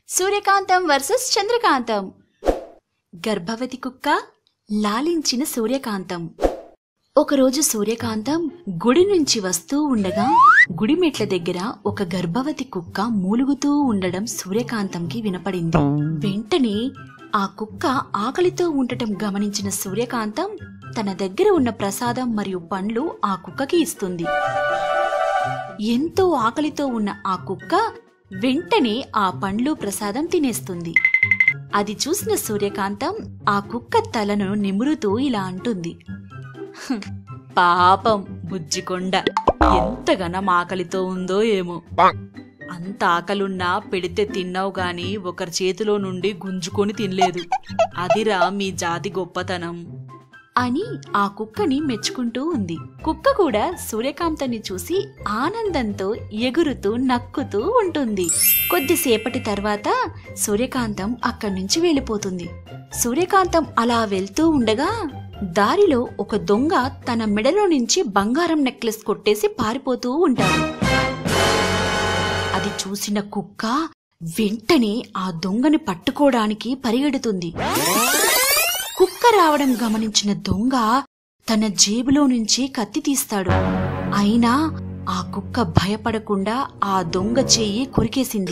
సూర్యకాంతం versus చంద్రకాంతం గర్భవతి కుక్క లాలించిన సూర్యకాంతం ఒకరోజు సూర్యకాంతం గుడి నుంచి వస్తూ ఉండగా గుడి మెట్ల దగ్గర ఒక గర్భవతి కుక్క మూలుగుతూ ఉండడం సూర్యకాంతంకి వినపడింది వెంటనే ఆ కుక్క ఆకలితో ఉండటం గమనించిన సూర్యకాంతం తన దగ్గర ఉన్న ప్రసాదం మరియు పండ్లు ఆ కుక్కకి ఇస్తుంది ఎంతో ఆకలితో ఉన్న ఆ కుక్క వెంటనే ఆ పండ్లు ప్రసాదం తినేస్తుంది అది చూసిన సూర్యకాంతం ఆ కుక్క తలను నిమురుతూ ఇలా అంటుంది "హ్, పాపం బుజ్జికొండ ఎంతగానం ఆకలితో ఉందో ఏమో అంత ఆకలున్నా పెడితే తిన్నావు గాని ఒకరి చేతిలో నుండి గుంజుకొని తినలేదు అదిరా మీ జాతి గొప్పతనం అని ఆ కుక్కని మెచ్చుకుంటూ ఉంది కుక్క కూడా సూర్యకాంతాన్ని చూసి ఆనందంతో ఎగురుతూ నక్కుతూ ఉంటుంది కొద్దిసేపటి తర్వాత సూర్యకాంతం అక్కడి నుంచి వెళ్ళిపోతుంది సూర్యకాంతం అలా వెళ్తూ ఉండగా దారిలో ఒక దొంగ తన మెడలో నుంచి బంగారం నెక్లెస్ కొట్టేసి పారిపోతూ ఉంటాడు అది చూసిన కుక్క వెంటనే ఆ దొంగని పట్టుకోవడానికి పరిగెడుతుంది కుక్క రావడం గమనించిన దొంగ తన జేబులో నుంచి కత్తి తీస్తాడు అయినా ఆ కుక్క భయపడకుండా ఆ దొంగ చెయ్యి కొరికేసింది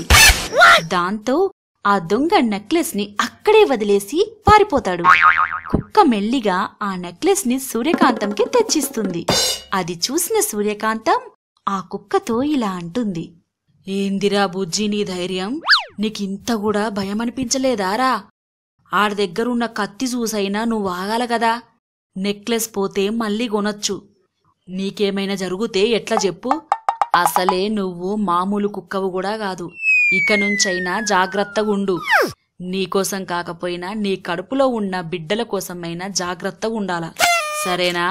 దాంతో ఆ దొంగ నెక్లెస్ ని అక్కడే వదిలేసి పారిపోతాడు కుక్క మెల్లిగా ఆ నెక్లెస్ ని సూర్యకాంతంకి తెచ్చిస్తుంది అది చూసిన సూర్యకాంతం ఆ కుక్కతో ఇలా అంటుంది ఏందిరా బుజ్జి నీ ధైర్యం నీకింత కూడా భయం అనిపించలేదారా ఆడ దగ్గరున్న కత్తి చూసైనా నువ్వు ఆగాల కదా నెక్లెస్ పోతే మళ్ళీ కొనొచ్చు నీకేమైనా జరుగుతే ఎట్లా చెప్పు అసలే నువ్వు మామూలు కుక్కవు కూడా కాదు ఇక నుంచైనా జాగ్రత్తగుండు నీకోసం కాకపోయినా నీ కడుపులో ఉన్న బిడ్డల కోసమైనా జాగ్రత్తగా ఉండాలా సరేనా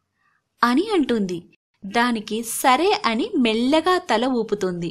అని అంటుంది దానికి సరే అని మెల్లగా తల ఊపుతుంది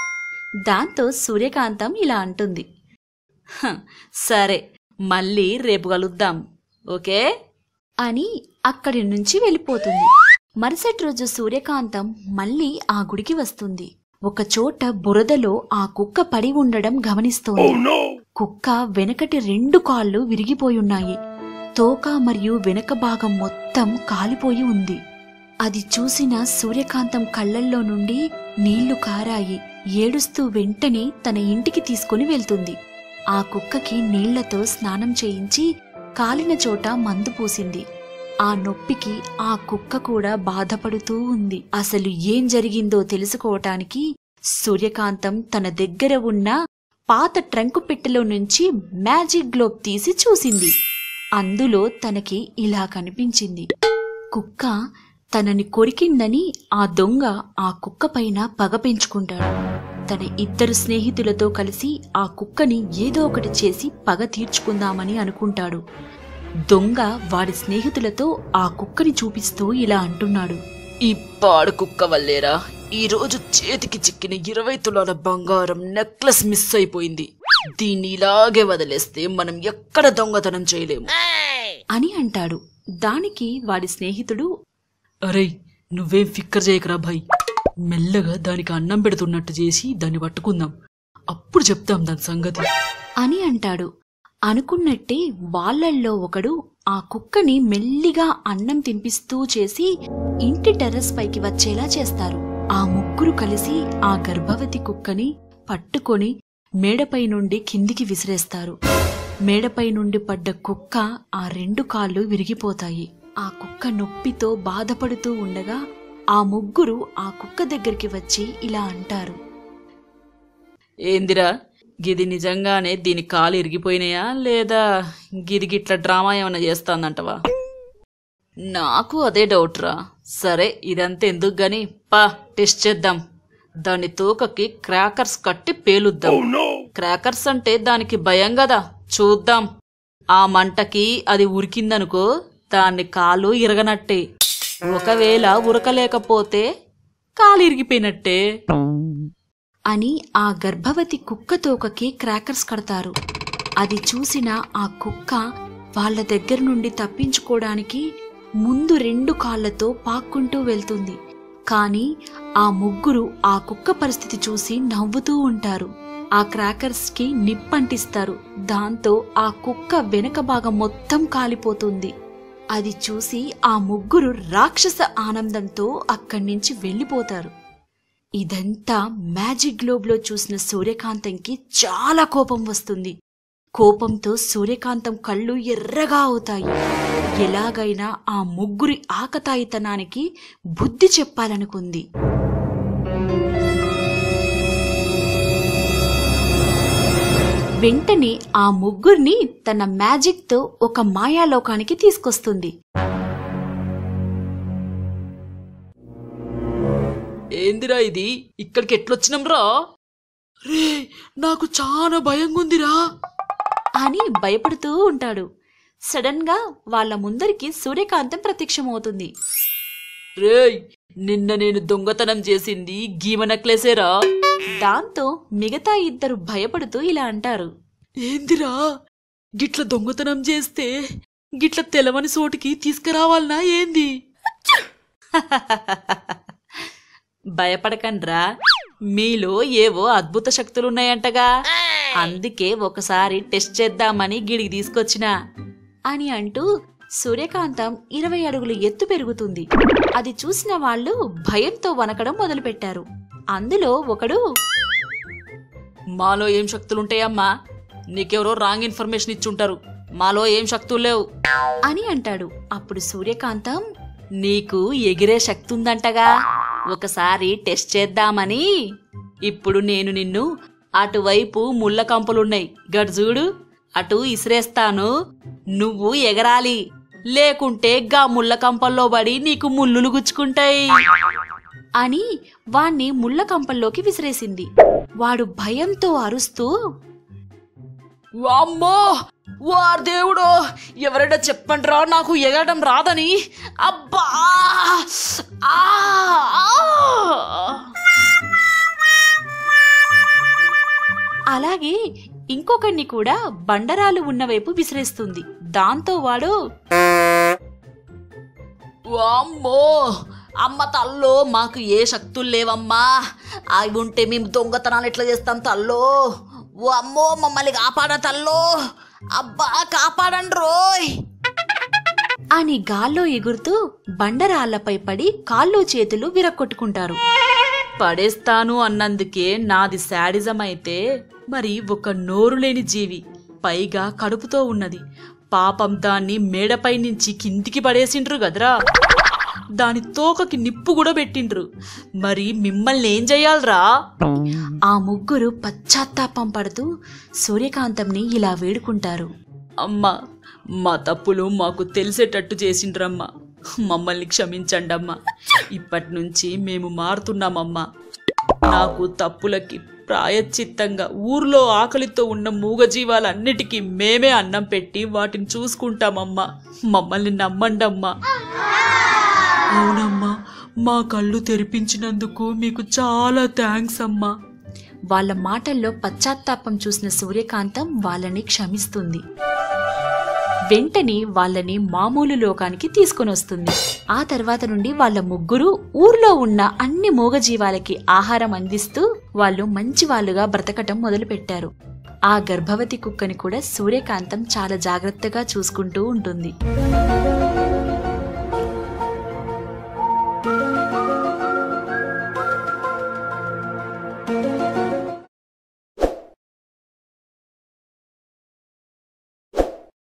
దాంతో సూర్యకాంతం ఇలా అంటుంది "హ, సరే మళ్ళీ రేపు కలుద్దాం ఓకే అని అక్కడి నుంచి వెళ్ళిపోతుంది మరుసటి రోజు సూర్యకాంతం మళ్ళీ ఆ గుడికి వస్తుంది ఒక చోట బురదలో ఆ కుక్క పడి ఉండడం గమనిస్తోంది కుక్క వెనకటి రెండు కాళ్ళు విరిగిపోయున్నాయి తోక మరియు వెనక భాగం మొత్తం కాలిపోయి ఉంది అది చూసిన సూర్యకాంతం కళ్ళల్లో నుండి నీళ్లు కారాయి ఏడుస్తూ వెంటనే తన ఇంటికి తీసుకుని వెళ్తుంది ఆ కుక్కకి నీళ్లతో స్నానం చేయించి కాలిన చోట మందు పూసింది ఆ నొప్పికి ఆ కుక్క కూడా బాధపడుతూ ఉంది అసలు ఏం జరిగిందో తెలుసుకోవటానికి సూర్యకాంతం తన దగ్గర ఉన్న పాత ట్రంకు పెట్టెలో నుంచి మ్యాజిక్ గ్లోబ్ తీసి చూసింది అందులో తనకి ఇలా కనిపించింది కుక్క తనని కొరికిందని ఆ దొంగ ఆ కుక్క పైన పగ పెంచుకుంటాడు తన ఇద్దరు స్నేహితులతో కలిసి ఆ కుక్కని ఏదో ఒకటి చేసి పగ తీర్చుకుందామని అనుకుంటాడు దొంగ వాడి స్నేహితులతో ఆ కుక్కని చూపిస్తూ ఇలా అంటున్నాడు ఈ పాడు కుక్క వల్లేరా ఈ రోజు చేతికి చిక్కిన ఇరవై తులాల బంగారం నెక్లెస్ మిస్ అయిపోయింది దీన్ని ఇలాగే వదిలేస్తే మనం ఎక్కడ దొంగతనం చేయలేము అని అంటాడు దానికి వాడి స్నేహితుడు అరే నువ్వేం ఫిక్కర్ చేయకరా భాయ్ మెల్లగా దానికి అన్నం పెడుతున్నట్టు చేసి దాన్ని పట్టుకుందాం అప్పుడు చెప్తాం దాని సంగతి అని అంటాడు అనుకున్నట్టే వాళ్ళల్లో ఒకడు ఆ కుక్కని మెల్లిగా అన్నం తినిపిస్తూ చేసి ఇంటి టెర్రస్ పైకి వచ్చేలా చేస్తారు ఆ ముగ్గురు కలిసి ఆ గర్భవతి కుక్కని పట్టుకొని మేడపై నుండి కిందికి విసిరేస్తారు మేడపై నుండి పడ్డ కుక్క ఆ రెండు కాళ్ళు విరిగిపోతాయి ఆ కుక్క నొప్పితో బాధపడుతూ ఉండగా ఆ ముగ్గురు ఆ కుక్క దగ్గరికి వచ్చి ఇలా అంటారు ఏందిరా గిది నిజంగానే దీని కాలు ఇరిగిపోయినాయా లేదా గిది గిట్ల డ్రామా ఏమైనా చేస్తాందంటవా నాకు అదే డౌట్ రా సరే ఇదంతా ఎందుకు గాని పా టెస్ట్ చేద్దాం దాని తోకకి క్రాకర్స్ కట్టి పేలుద్దాం క్రాకర్స్ అంటే దానికి భయం కదా చూద్దాం ఆ మంటకి అది ఉరికిందనుకో దాన్ని కాలు ఇరగనట్టే ఒకవేళ ఉరకలేకపోతే కాలు ఇరిగిపోయినట్టే అని ఆ గర్భవతి కుక్క తోకకి క్రాకర్స్ కడతారు అది చూసిన ఆ కుక్క వాళ్ళ దగ్గర నుండి తప్పించుకోవడానికి ముందు రెండు కాళ్లతో పాక్కుంటూ వెళ్తుంది కాని ఆ ముగ్గురు ఆ కుక్క పరిస్థితి చూసి నవ్వుతూ ఉంటారు ఆ క్రాకర్స్ కి నిప్పంటిస్తారు దాంతో ఆ కుక్క వెనక భాగం మొత్తం కాలిపోతుంది అది చూసి ఆ ముగ్గురు రాక్షస ఆనందంతో అక్కడి నుంచి వెళ్ళిపోతారు ఇదంతా మ్యాజిక్ గ్లోబ్లో చూసిన సూర్యకాంతంకి చాలా కోపం వస్తుంది కోపంతో సూర్యకాంతం కళ్ళు ఎర్రగా అవుతాయి ఎలాగైనా ఆ ముగ్గురి ఆకతాయితనానికి బుద్ధి చెప్పాలనుకుంది వెంటనే ఆ ముగ్గురిని తన మ్యాజిక్తో ఒక మాయాలోకానికి తీసుకొస్తుంది ఏందిరా ఇది ఇక్కడికి ఎట్లొచ్చినాం రా రే నాకు చాలా భయంగుందిరా అని భయపడుతూ ఉంటాడు సడన్ గా వాళ్ళ ముందరికి సూర్యకాంతం ప్రత్యక్షమవుతుంది రేయ్ నిన్న నేను దొంగతనం చేసింది గీమ నెక్లెసేరా దాంతో మిగతా ఇద్దరు భయపడుతూ ఇలా అంటారు ఏందిరా గిట్ల దొంగతనం చేస్తే గిట్ల తెలవని సోటికి తీసుకురావాలనా ఏంది భయపడకండ్రా మీలో ఏవో అద్భుత శక్తులున్నాయంటగా అందుకే ఒకసారి టెస్ట్ చేద్దామని గిడికి తీసుకొచ్చినా అని అంటూ సూర్యకాంతం ఇరవై అడుగులు ఎత్తు పెరుగుతుంది అది చూసిన వాళ్ళు భయంతో వనకడం మొదలుపెట్టారు అందులో ఒకడు మాలో ఏం శక్తులుంటాయమ్మా నీకెవరో రాంగ్ ఇన్ఫర్మేషన్ ఇచ్చుంటారు మాలో ఏం శక్తులు లేవు అని అంటాడు అప్పుడు సూర్యకాంతం నీకు ఎగిరే శక్తి ఉందంటగా ఒకసారి టెస్ట్ చేద్దామని ఇప్పుడు నేను నిన్ను అటువైపు ముళ్ళ కంపలున్నాయి గడ్జూడు అటు ఇసిరేస్తాను నువ్వు ఎగరాలి లేకుంటే గా ముళ్ళ కంపల్లో పడి నీకు ముళ్ళులు గుచ్చుకుంటాయి అని వాణ్ణి ముళ్ళ కంపల్లోకి విసిరేసింది వాడు భయంతో అరుస్తూ వామ్మో వార్ దేవుడో ఎవరైనా చెప్పండిరా నాకు ఎగరడం రాదని అబ్బా ఆ! ఆ! అలాగే ఇంకొకడిని కూడా బండరాలు ఉన్న వైపు విసిరేస్తుంది దాంతో వాడు వామ్మో అమ్మ తల్లో మాకు ఏ శక్తులు లేవమ్మా అవి ఉంటే మేము దొంగతనాలు ఎట్లా చేస్తాం తల్లో ఓ అమ్మో మమ్మల్ని కాపాడ తల్లో అబ్బా కాపాడండి రోయ్ అని గాల్లో ఎగురుతూ బండరాళ్లపై పడి కాళ్ళు చేతులు విరక్కొట్టుకుంటారు పడేస్తాను అన్నందుకే నాది శాడిజం అయితే మరి ఒక నోరు లేని జీవి పైగా కడుపుతో ఉన్నది పాపం దాన్ని మేడపై నుంచి కిందికి పడేసిండ్రు గదరా దాని తోకకి నిప్పు కూడా పెట్టిండ్రు మరి మిమ్మల్ని ఏం చెయ్యాలరా ఆ ముగ్గురు పశ్చాత్తాపం పడుతూ సూర్యకాంతంని ఇలా వేడుకుంటారు అమ్మా మా తప్పులు మాకు తెలిసేటట్టు చేసిండ్రమ్మా మమ్మల్ని క్షమించండి అమ్మా ఇప్పటి నుంచి మేము మారుతున్నామమ్మా నాకు తప్పులకి ప్రాయశ్చిత్తంగా ఊర్లో ఆకలితో ఉన్న మూగజీవాలన్నిటికీ మేమే అన్నం పెట్టి వాటిని చూసుకుంటామమ్మా మమ్మల్ని నమ్మండమ్మా అవునమ్మా మా కళ్ళు తెరిపించినందుకు మీకు చాలా థ్యాంక్స్ అమ్మా వాళ్ళ మాటల్లో పశ్చాత్తాపం చూసిన సూర్యకాంతం వాళ్ళని క్షమిస్తుంది వెంటనే వాళ్ళని మామూలు లోకానికి తీసుకొని వస్తుంది ఆ తర్వాత నుండి వాళ్ళ ముగ్గురు ఊర్లో ఉన్న అన్ని మూగజీవాలకి ఆహారం అందిస్తూ వాళ్ళు మంచి వాళ్ళుగా బ్రతకటం మొదలుపెట్టారు ఆ గర్భవతి కుక్కని కూడా సూర్యకాంతం చాలా జాగ్రత్తగా చూసుకుంటూ ఉంటుంది